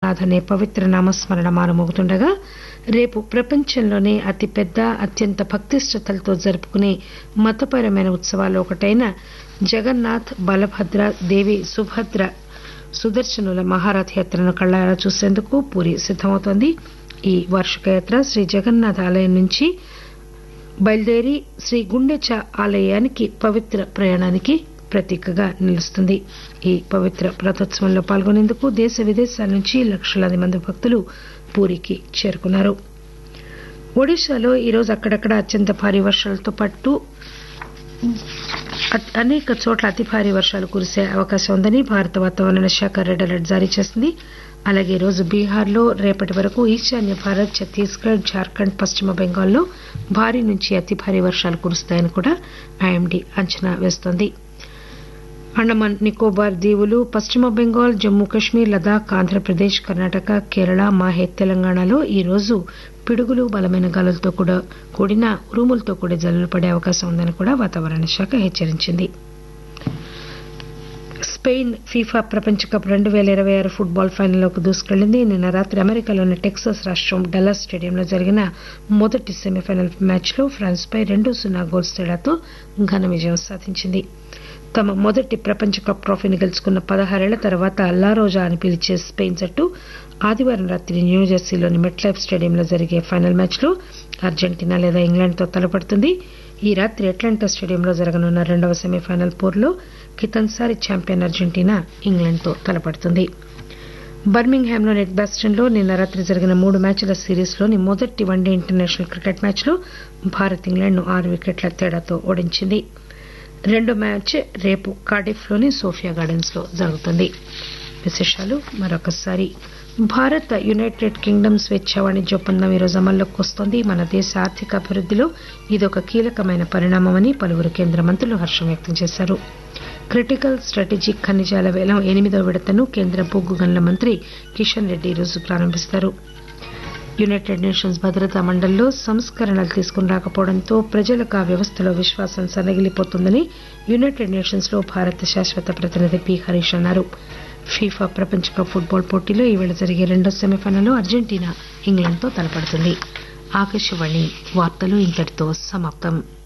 జగన్నాథ్ అనే పవిత్ర నామస్మరణ మారుమోగుతుండగా రేపు ప్రపంచంలోనే అతిపెద్ద అత్యంత భక్తిశ్రద్దలతో జరుపుకునే మతపరమైన ఉత్సవాల్లో ఒకటైన జగన్నాథ్ బలభద్ర దేవి సుభద్ర సుదర్శనుల మహారథయాత్రను కళ్లారా చూసేందుకు పూరి సిద్దమవుతోంది ఈ వార్షిక యాత్ర శ్రీ జగన్నాథ్ ఆలయం నుంచి బయలుదేరి శ్రీ గుండెచ ఆలయానికి పవిత్ర ప్రయాణానికి ప్రతీకగా నిలుస్తుంది ఈ పవిత్ర రథోత్సవంలో పాల్గొనేందుకు దేశ విదేశాల నుంచి లక్షలాది మంది భక్తులు పూరికి చేరుకున్నారు ఒడిశాలో ఈరోజు అక్కడక్కడ అత్యంత భారీ వర్షాలతో పాటు అ- అనేక చోట్ల అతి భారీ వర్షాలు కురిసే అవకాశం ఉందని భారత వాతావరణ శాఖ రెడ్ అలర్ట్ జారీ చేసింది అలాగే ఈ రోజు బీహార్లో రేపటి వరకు ఈశాన్య భారత్ ఛత్తీస్గఢ్ జార్ఖండ్ పశ్చిమ బెంగాల్లో భారీ నుంచి అతి భారీ వర్షాలు కురుస్తాయని కూడా ఐఎండీ అంచనా వేస్తోంది అండమాన్ నికోబార్ దీవులు పశ్చిమ బెంగాల్ జమ్మూ కశ్మీర్ లదాఖ్ ఆంధ్రప్రదేశ్ కర్ణాటక కేరళ మాహే తెలంగాణలో ఈ రోజు పిడుగులు బలమైన గాలులతో కూడా కూడిన ఉరుములతో కూడి జల్లులు పడే అవకాశం ఉందని కూడా వాతావరణ శాఖ హెచ్చరించింది స్పెయిన్ ఫీఫా ప్రపంచ కప్ రెండు వేల ఇరవై ఆరు ఫుట్బాల్ ఫైనల్లోకి దూసుకెళ్లింది నిన్న రాత్రి అమెరికాలోని టెక్సాస్ రాష్ట్రం డల్లాస్ స్టేడియంలో జరిగిన మొదటి సెమీఫైనల్ మ్యాచ్లో ఫ్రాన్స్పై రెండు సున్నా గోల్స్ తేడాతో ఘన విజయం సాధించింది తమ మొదటి ప్రపంచ కప్ ట్రోఫీని గెలుచుకున్న పదహారేళ్ల తర్వాత లారోజా అని పిలిచే స్పెయిన్ జట్టు ఆదివారం రాత్రి న్యూజెర్సీలోని మెట్లైఫ్ స్టేడియంలో జరిగే ఫైనల్ మ్యాచ్లో అర్జెంటీనా లేదా ఇంగ్లాండ్తో తలపడుతుంది ఈ రాత్రి అట్లాంటా స్టేడియంలో జరగనున్న రెండవ సెమీఫైనల్ పోరులో కితన్సారి ఛాంపియన్ అర్జెంటీనా ఇంగ్లాండ్తో తలపడుతుంది బర్మింగ్హామ్లోని ఎడ్బాస్టన్లో నిన్న రాత్రి జరిగిన మూడు మ్యాచ్ల సిరీస్లోని మొదటి వన్డే ఇంటర్నేషనల్ క్రికెట్ మ్యాచ్లో భారత్ ఇంగ్లాండ్ను ఆరు వికెట్ల తేడాతో ఓడించింది రెండో మ్యాచ్ రేపు కార్డిఫ్లోని సోఫియా గార్డెన్స్లో జరుగుతుంది విశేషాలు మరొకసారి భారత్ యునైటెడ్ కింగ్డమ్ స్వేచ్ఛ వాణిజ్య ఒప్పందం ఈరోజు అమల్లోకి వస్తోంది మన దేశ ఆర్థిక అభివృద్ధిలో ఇదొక కీలకమైన పరిణామమని పలువురు కేంద్ర మంత్రులు హర్షం వ్యక్తం చేశారు క్రిటికల్ స్ట్రాటజిక్ ఖనిజాల వేలం ఎనిమిదవ విడతను కేంద్ర బొగ్గు గనుల మంత్రి కిషన్ రెడ్డి ఈరోజు ప్రారంభిస్తారు యునైటెడ్ నేషన్స్ భద్రతా మండలిలో సంస్కరణలు తీసుకుని రాకపోవడంతో ప్రజలకు ఆ వ్యవస్థలో విశ్వాసం సన్నగిలిపోతుందని యునైటెడ్ నేషన్స్ లో భారత శాశ్వత ప్రతినిధి పి హరీష్ అన్నారు ఫీఫా ప్రపంచ కప్ ఫుట్బాల్ పోటీలో ఈవేళ జరిగే రెండో సెమీఫైనల్లో అర్జెంటీనా ఇంగ్లాండ్తో తలపడుతుంది ఆకాశవాణి వార్తలు ఇంతటితో సమాప్తం